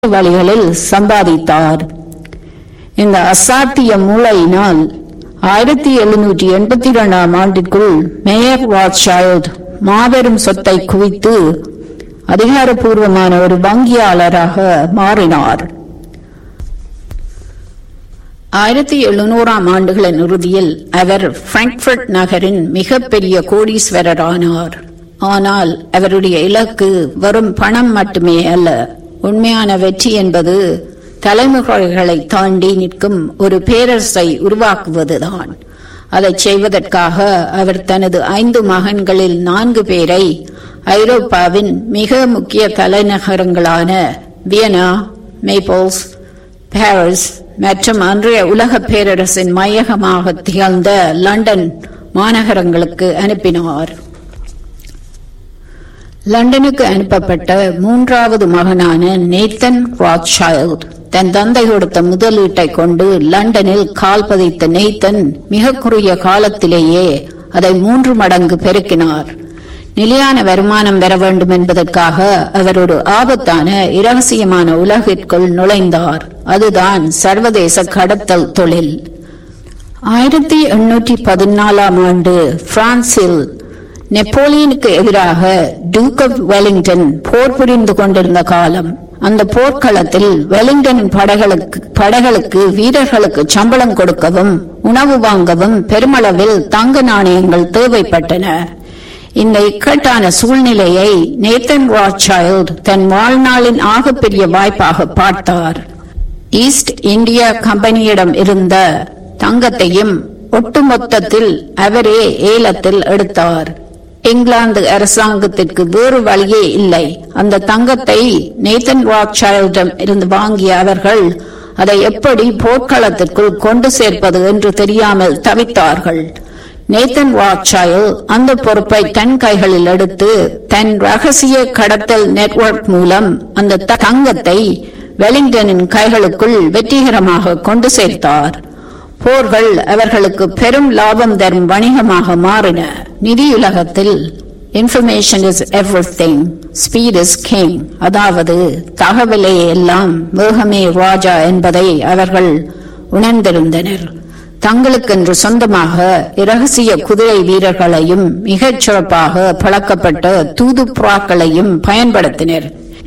வழிகளில் சம்பாதித்தார் இந்த அசாத்திய மூளையினால் ஆயிரத்தி எழுநூற்றி எண்பத்தி இரண்டாம் ஆண்டிற்குள் மேயர் வாட்சைல்ட் மாபெரும் சொத்தை குவித்து அதிகாரப்பூர்வமான ஒரு வங்கியாளராக மாறினார் ஆயிரத்தி எழுநூறாம் ஆண்டுகளின் இறுதியில் அவர் பிராங்க்பர்ட் நகரின் மிகப்பெரிய கோடீஸ்வரரானார் ஆனால் அவருடைய இலக்கு வெறும் பணம் மட்டுமே அல்ல உண்மையான வெற்றி என்பது தலைமுறைகளை தாண்டி நிற்கும் ஒரு பேரரசை உருவாக்குவதுதான் அதை செய்வதற்காக அவர் தனது ஐந்து மகன்களில் நான்கு பேரை ஐரோப்பாவின் மிக முக்கிய தலைநகரங்களான வியனா மேப்போல்ஸ் பாரிஸ் மற்றும் அன்றைய உலக பேரரசின் மையகமாக திகழ்ந்த லண்டன் மாநகரங்களுக்கு அனுப்பினார் லண்டனுக்கு அனுப்பப்பட்ட மூன்றாவது மகனான நேத்தன் ராத்சைல்ட் தன் தந்தை கொடுத்த முதலீட்டை கொண்டு லண்டனில் கால் பதித்த நேத்தன் மிக குறுகிய காலத்திலேயே அதை மூன்று மடங்கு பெருக்கினார் நிலையான வருமானம் பெற வேண்டும் என்பதற்காக அவர் ஒரு ஆபத்தான இரகசியமான உலகிற்குள் நுழைந்தார் அதுதான் சர்வதேச கடத்தல் தொழில் ஆயிரத்தி எண்ணூற்றி பதினாலாம் ஆண்டு பிரான்சில் நெப்போலியனுக்கு எதிராக டூக் ஆஃப் வெலிங்டன் போர் புரிந்து கொண்டிருந்த காலம் அந்த போர்க்களத்தில் வெலிங்டனின் படைகளுக்கு படைகளுக்கு வீரர்களுக்கு சம்பளம் கொடுக்கவும் உணவு வாங்கவும் பெருமளவில் தங்க நாணயங்கள் தேவைப்பட்டன இந்த இக்கட்டான சூழ்நிலையை நேத்தன் ராட்சைல்ட் தன் வாழ்நாளின் ஆகப்பெரிய வாய்ப்பாக பார்த்தார் ஈஸ்ட் இந்தியா கம்பெனியிடம் இருந்த தங்கத்தையும் ஒட்டுமொத்தத்தில் அவரே ஏலத்தில் எடுத்தார் இங்கிலாந்து அரசாங்கத்திற்கு வேறு வழியே இல்லை அந்த தங்கத்தை நேத்தன் ராக்சைல்டிடம் இருந்து வாங்கிய அவர்கள் அதை எப்படி போர்க்களத்திற்குள் கொண்டு சேர்ப்பது என்று தெரியாமல் தவித்தார்கள் நேத்தன் வாட்சாயில் அந்த பொறுப்பை தன் கைகளில் எடுத்து தன் ரகசிய கடத்தல் நெட்வொர்க் மூலம் அந்த தங்கத்தை வெலிங்டனின் கைகளுக்குள் வெற்றிகரமாக கொண்டு சேர்த்தார் போர்கள் அவர்களுக்கு பெரும் லாபம் தரும் வணிகமாக மாறின நிதியுலகத்தில் information is everything speed is king அதாவது தகவலே எல்லாம் வேகமே ராஜா என்பதை அவர்கள் உணர்ந்திருந்தனர் தங்களுக்கென்று சொந்தமாக இரகசிய குதிரை வீரர்களையும் மிகச் சிறப்பாக பழக்கப்பட்ட தூது புறாக்களையும் பயன்படுத்தினர்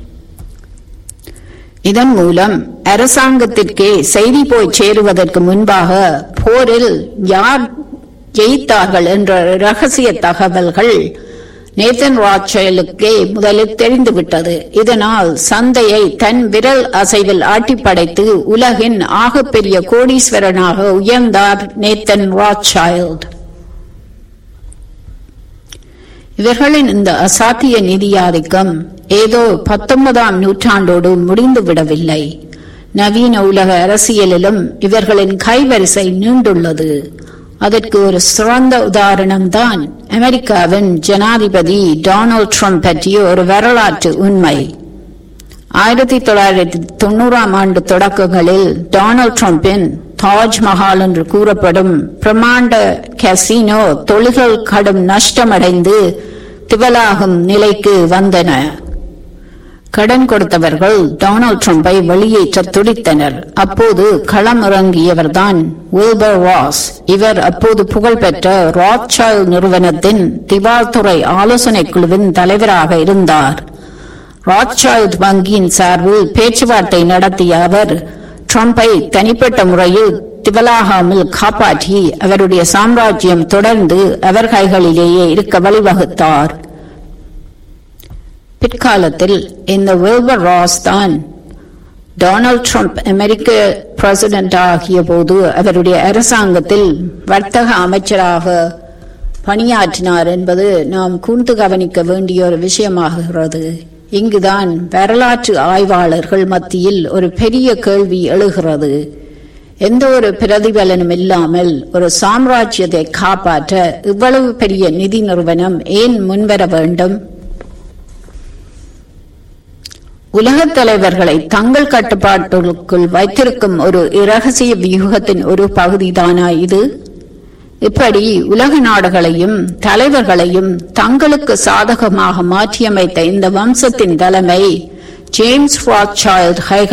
இதன் மூலம் அரசாங்கத்திற்கே செய்தி போய் சேருவதற்கு முன்பாக போரில் யார் ஜெயித்தார்கள் என்ற ரகசிய தகவல்கள் நேத்தன் ராச்சலுக்கே முதலில் தெரிந்துவிட்டது இதனால் சந்தையை தன் விரல் அசைவில் ஆட்டிப்படைத்து உலகின் ஆகப்பெரிய கோடீஸ்வரனாக உயர்ந்தார் நேத்தன் ராச்சைல்ட் இவர்களின் இந்த அசாத்திய நிதி ஆதிக்கம் ஏதோ பத்தொன்பதாம் நூற்றாண்டோடு முடிந்து விடவில்லை நவீன உலக அரசியலிலும் இவர்களின் கைவரிசை நீண்டுள்ளது அதற்கு ஒரு சிறந்த உதாரணம் தான் அமெரிக்காவின் ஜனாதிபதி டொனால்ட் ட்ரம்ப் பற்றிய ஒரு வரலாற்று உண்மை ஆயிரத்தி தொள்ளாயிரத்தி தொண்ணூறாம் ஆண்டு தொடக்கங்களில் டொனால்ட் ட்ரம்பின் தாஜ்மஹால் என்று கூறப்படும் பிரமாண்ட கசினோ தொழில்கள் கடும் நஷ்டமடைந்து திவலாகும் நிலைக்கு வந்தன கடன் கொடுத்தவர்கள் டொனால்ட் ட்ரம்பை வெளியேற்ற துடித்தனர் அப்போது களம் இறங்கியவர்தான் வில்பர் வாஸ் இவர் அப்போது புகழ்பெற்ற ராட்சாயில் நிறுவனத்தின் திவால்துறை ஆலோசனை குழுவின் தலைவராக இருந்தார் ராட்சாயில்ட் வங்கியின் சார்பில் பேச்சுவார்த்தை நடத்திய அவர் ட்ரம்பை தனிப்பட்ட முறையில் திவலாகாமல் காப்பாற்றி அவருடைய சாம்ராஜ்யம் தொடர்ந்து அவர் கைகளிலேயே இருக்க வழிவகுத்தார் பிற்காலத்தில் இந்த வில்பர் ராஸ் தான் டொனால்ட் ட்ரம்ப் அமெரிக்க பிரசிடென்ட் ஆகிய போது அவருடைய அரசாங்கத்தில் வர்த்தக அமைச்சராக பணியாற்றினார் என்பது நாம் கூர்ந்து கவனிக்க வேண்டிய ஒரு விஷயமாகிறது இங்குதான் வரலாற்று ஆய்வாளர்கள் மத்தியில் ஒரு பெரிய கேள்வி எழுகிறது எந்த ஒரு பிரதிபலனும் இல்லாமல் ஒரு சாம்ராஜ்யத்தை காப்பாற்ற இவ்வளவு பெரிய நிதி நிறுவனம் ஏன் முன்வர வேண்டும் உலகத் தலைவர்களை தங்கள் கட்டுப்பாட்டுக்குள் வைத்திருக்கும் ஒரு இரகசிய வியூகத்தின் ஒரு பகுதிதானா இது இப்படி உலக நாடுகளையும் தலைவர்களையும் தங்களுக்கு சாதகமாக மாற்றியமைத்த இந்த வம்சத்தின் தலைமை ஜேம்ஸ் ராத்சைல்ட்